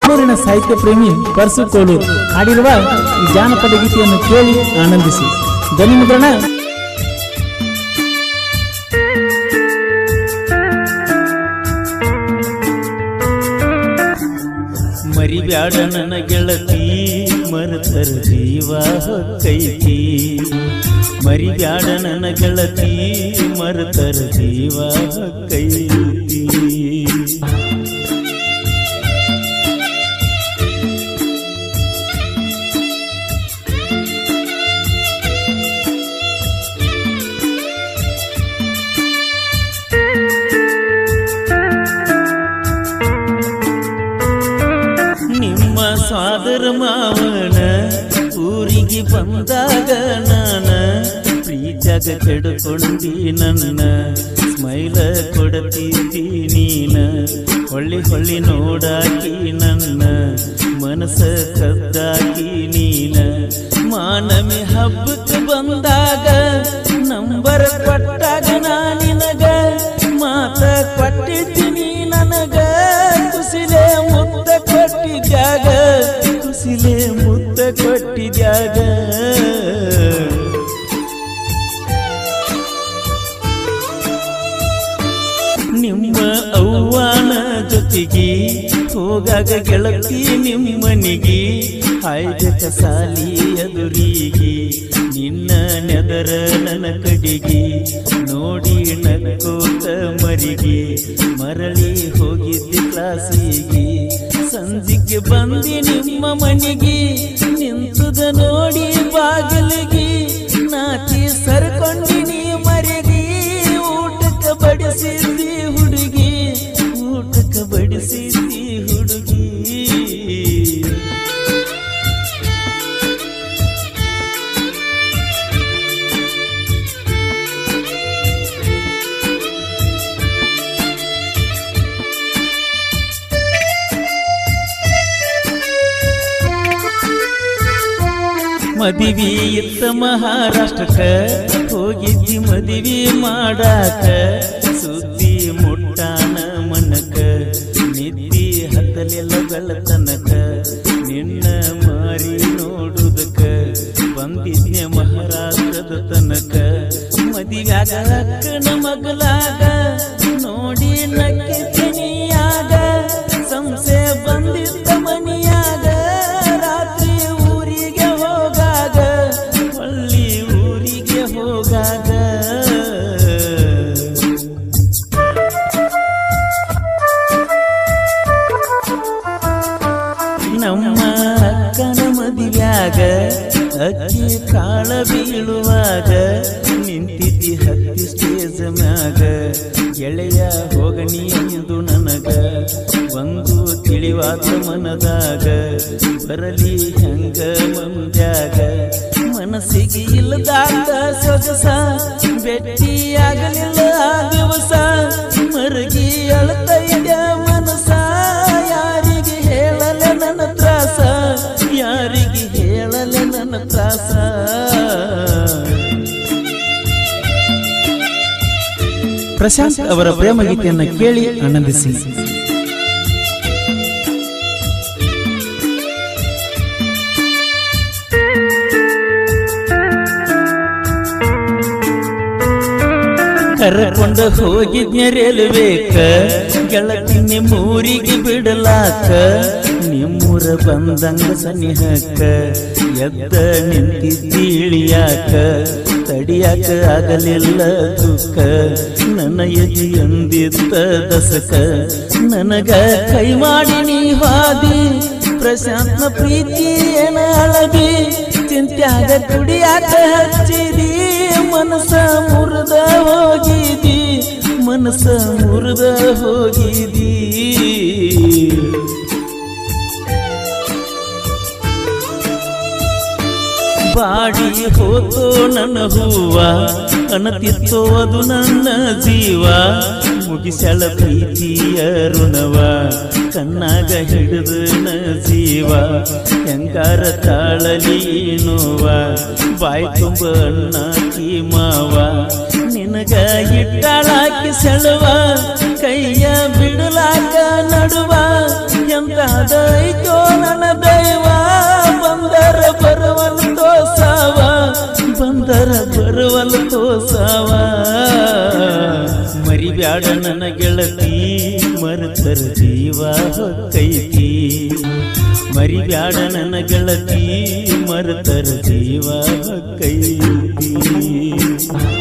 ಊರಿನ ಸಾಹಿತ್ಯ ಪ್ರೇಮಿ ಪರ್ಸು ಕೋಲೂರು ಹಾಡಿರುವ ಈ ಜಾನಪದ ಗೀತೆಯನ್ನು ಕೇಳಿ ಆನಂದಿಸಿ ಧ್ವನಿ ಮುದ್ರಣ ಮರಿಬ್ಯಾಡ ನನ್ನ ಗೆಳತಿ ಮರತರ ಜೀವ ಹೊಕ್ಕೈತಿ ಮರಿಬ್ಯಾಡ ನನ್ನ ಗೆಳತಿ ಮರತರ ಜೀವ ಹೊಕ್ಕೈತಿ ನಿಮ್ಮ ಸಾದರ ಮಾವನ ಊರಿಗೆ ಬಂದಾಗ ನಾನ ಪ್ರೀತ್ಯಾಗ ಕೆಡುಕೊಂಡಿ ನನ್ನ ಸ್ಮೈಲ ಕೊಡತಿದ್ದಿ ನೀನ ಹೊಳ್ಳಿ ಹೊಳ್ಳಿ ನೋಡಾಕಿ ನನ್ನ ಮನಸ್ಸ ಕದ್ದಾಕಿ ನೀನ ಮಾನಮಿ ಹಬ್ಬಕ್ಕೆ ಬಂದಾಗ ನಂಬರ್ ಕೊಟ್ಟಾಗ ನಾ ನಿನಗ ಮಾತ ಕೊಟ್ಟಿದ್ದೀನಿ ನನಗ ಕುಸಿಲೆ ಮುತ್ತ ಕೊಟ್ಟಿದ್ಯಾಗ ಕುಸಿಲೆ ಮುತ್ತ ಕೊಟ್ಟಿದ್ಯಾಗ ನಿಮ್ಮ ಅವ್ವಾನ ಜೊತೆಗೆ ಹೋಗಾಗ ಗೆಳತಿ ನಿಮ್ಮನಿಗೆ ಹಾಯ್ದಕ ಸಾಲಿ ಎದುರಿಗೆ ನಿನ್ನ ನೆದರ ನನ್ನ ಕಡೆಗೆ ನೋಡಿ ನಕ್ಕೋತ ಮರಿಗೆ ಮರಳಿ ಹೋಗಿದ್ದೆ ಕ್ಲಾಸಿಗೆ ಸಂಜಿಗೆ ಬಂದಿ ನಿಮ್ಮ ಮನೆಗೆ ನಿಂತುದ ನೋಡಿ ಬಾಗಿಲಿಗೆ ನಾಚಿ ಸರ್ಕೊಂಡಿನಿ ಮರಿಗೆ ಊಟಕ್ಕೆ ಬಡಿಸಿದ್ದಿ ಹುಡುಗಿ ಊಟಕ್ಕೆ ಬಡಿಸಿದ್ದಿ ಹುಡುಗಿ ಮದಿವಿ ಇತ್ತ ಮಹಾರಾಷ್ಟ್ರಕ್ಕ ಹೋಗಿದ್ದಿ ಮದಿವಿ ಮಾಡಾಕ ಸುದ್ದಿ ಮುಟ್ಟಾನ ಮನಕ ನಿದ್ದಿ ಹತ್ತಲೆಲ್ಲ ಬೆಳತನಕ ನಿನ್ನ ಮಾರಿ ನೋಡುದಕ್ಕ ಬಂದಿದ್ನೆ ಮಹಾರಾಷ್ಟ್ರದ ತನಕ ಮದಿವ್ಯಾಗ ಅಕ್ಕನ ಮಗಲಾಗ ನೋಡಿ ನಕ್ಕಿದ್ದನಿಯಾಗ ಸಂಸೆ ಬಂದಿದ್ದ ಮನಿಯಾಗ ರಾತ್ರಿ ಊರಿಗೆ ಹೋಗಾಗ ಹಳ್ಳಿ ಊರಿಗೆ ಹೋಗಾಗ ನಮ್ಮ ಅಕ್ಕನ ಮದುವ್ಯಾಗ ಅಕ್ಕಿ ಕಾಳ ಬೀಳುವಾಗ ನಿಂತಿದ್ದಿ ಹತ್ತಿ ಸ್ಟೇಜ್ ಮ್ಯಾಗ ಗೆಳೆಯ ಹೋಗನಿ ಎಂದು ನನಗ ಒಂದು ತಿಳಿವಾತ ಮನದಾಗ ಬರಲಿ ಹಂಗ ಮಂದ್ಯಾಗ ಮನಸ್ಸಿಗೆ ಇಲ್ಲದಾದ ಸೊಗಸ ಭೇಟಿಯಾಗಲಿಲ್ಲ ಆ ದಿವಸ ಮರಗಿ ಅಳತೈದ ಮನಸ ಯಾರಿಗೆ ಹೇಳಲ ನನ್ನ ತ್ರಾಸ ಯಾರಿಗೆ ಹೇಳಲ ನನ್ನ ತ್ರಾಸ ಪ್ರಶಾಂತ್ ಅವರ ಪ್ರೇಮ ಗೀತೆಯನ್ನು ಕೇಳಿ ಆನಂದಿಸಿ ಕರ್ಕೊಂಡ ಹೋಗಿದ್ನ ರೈಲ್ವೇಕ ಗೆಳತಿ ನಿಮ್ಮೂರಿಗೆ ಬಿಡಲಾಕ ನಿಮ್ಮೂರ ಬಂದಂಗ ಸನಿಹಕ್ಕ ಎದ್ದ ನಿಂತಿದ್ದೀಳಿಯಾಕ ತಡಿಯಾಕ ಆಗಲಿಲ್ಲ ದುಃಖ ನನ್ನ ಎದಿ ಅಂದಿದ್ದ ದಸಕ ನನಗ ಕೈ ಮಾಡಿ ನೀ ಹಾದಿ ಪ್ರಶಾಂತ್ನ ಪ್ರೀತಿ ಏನ ಅಳದಿ ಚಿಂತ್ಯಾಗ ಕುಡಿಯಾಕ ಹಚ್ಚಿದಿ ಮನಸ ಮುರಿದ ಹೋಗಿದಿ ಮನಸ ಮುರಿದ ಹೋಗಿದಿ ಬಾಡಿ ಹೋತೋ ನನ್ನ ಹೂವ ಅನತಿತ್ತೋ ಅದು ನನ್ನ ಜೀವ ಮುಗಿಸಳ ಪ್ರೀತಿಯ ಋಣವ ಕಣ್ಣಾಗ ಹಿಡಿದು ನ ಜೀವ ಹೆಂಗಾರ ತಾಳಲಿ ನೋವ ಬಾಯಿ ತುಂಬ ಅಣ್ಣಾಕಿ ಮಾವ ನಿನಗ ಇಟ್ಟಾಳಾಕಿ ಸೆಳುವ ಕೈಯ ಬಿಡಲಾಕ ನಡುವ ಎಂತದೈತೋ ನನ್ನ ದೈವ ಬಂದರ ಬರುವಲ್ ತೋಸವ ಬಂದರ ಬರುವಲ್ ತೋಸವ ಮರಿಬ್ಯಾಡ ನನ್ನ ಗೆಳತಿ ಮರುತರ ಜೀವ ಹೊಕ್ಕೈತಿ ಮರಿಬ್ಯಾಡ ನನ್ನ ಗೆಳತಿ ಮರುತರ ಜೀವ ಹೊಕ್ಕೈತಿ